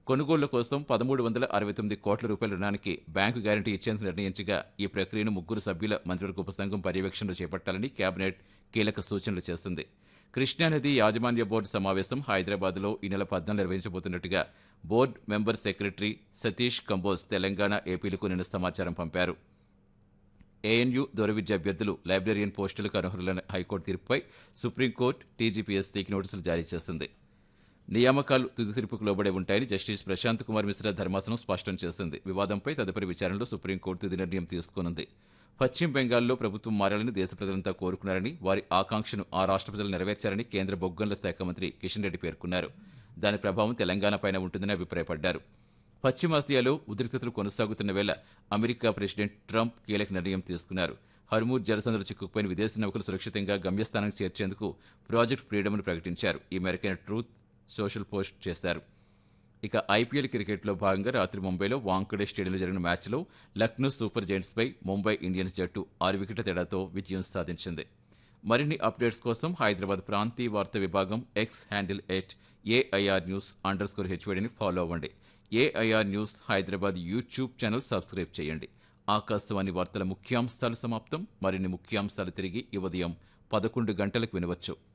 కొనుగోళ్ల కోసం పదమూడు వందల అరవై తొమ్మిది కోట్ల రూపాయల రుణానికి బ్యాంకు గ్యారంటీ ఇచ్చేందుకు నిర్ణయించగా ఈ ప్రక్రియను ముగ్గురు సభ్యుల మంత్రివర్గ ఉపసంఘం పర్యవేక్షణలో చేపట్టాలని కేబినెట్ కీలక సూచనలు చేస్తుంది కృష్ణానది యాజమాన్య బోర్డు సమావేశం హైదరాబాద్లో ఈ నెల పద్నాలుగు నిర్వహించబోతున్నట్టుగా board member secretary Satish Kamboj Telangana ఏపీలకు నిన్న సమాచారం పంపారు ఏఎన్యూ దూర విద్య అభ్యర్థులు లైబ్రరీయన్ పోస్టులకు అనర్హులైన హైకోర్టు తీర్పుపై సుప్రీంకోర్టు టీజీపీఎస్సీకి నోటీసులు జారీ చేసింది నియామకాలు తుది తీర్పుకు లోబడే ఉంటాయని జస్టిస్ ప్రశాంత్ కుమార్ మిశ్రా ధర్మాసనం స్పష్టం చేసింది వివాదంపై తదుపరి విచారణలో సుప్రీంకోర్టు తుది నిర్ణయం తీసుకోనుంది పశ్చిమ బెంగాల్లో ప్రభుత్వం మారాలని దేశ ప్రజలంతా కోరుకున్నారని వారి ఆకాంక్షను ఆ రాష్ట్ర ప్రజలు నెరవేర్చారని కేంద్ర బొగ్గంల శాఖ మంత్రి కిషన్ రెడ్డి పేర్కొన్నారు దాని ప్రభావం తెలంగాణపైన ఉంటుందని అభిప్రాయపడ్డారు పశ్చిమాసియాలో ఉద్రిక్తతలు కొనసాగుతున్న వేళ అమెరికా ప్రెసిడెంట్ ట్రంప్ కీలక నిర్ణయం తీసుకున్నారు హర్మూర్ జలసంద్ర చిక్కుకుపోయిన విదేశీ నౌకలు సురక్షితంగా గమ్యస్థానానికి చేర్చేందుకు ప్రాజెక్ట్ ఫ్రీడమ్ను ప్రకటించారు ఈ మేరకైన ట్రూత్ సోషల్ పోస్ట్ చేశారు ఇక ఐపీఎల్ క్రికెట్లో భాగంగా రాత్రి ముంబైలో వాంకడే స్టేడియంలో జరిగిన మ్యాచ్లో లక్నో సూపర్ జైంట్స్పై ముంబై ఇండియన్స్ జట్టు ఆరు వికెట్ల తేడాతో విజయం సాధించింది మరిన్ని అప్డేట్స్ కోసం హైదరాబాద్ ప్రాంతీయ వార్తా విభాగం X handle at AIR news under score హెచ్వడిని ఫాలో అవ్వండి AIR news Hyderabad YouTube channel subscribe చేయండి ఆకాశవాణి వార్తల ముఖ్యాంశాలు సమాప్తం మరిన్ని ముఖ్యాంశాలు తిరిగి ఈ ఉదయం పదకొండు గంటలకు వినవచ్చు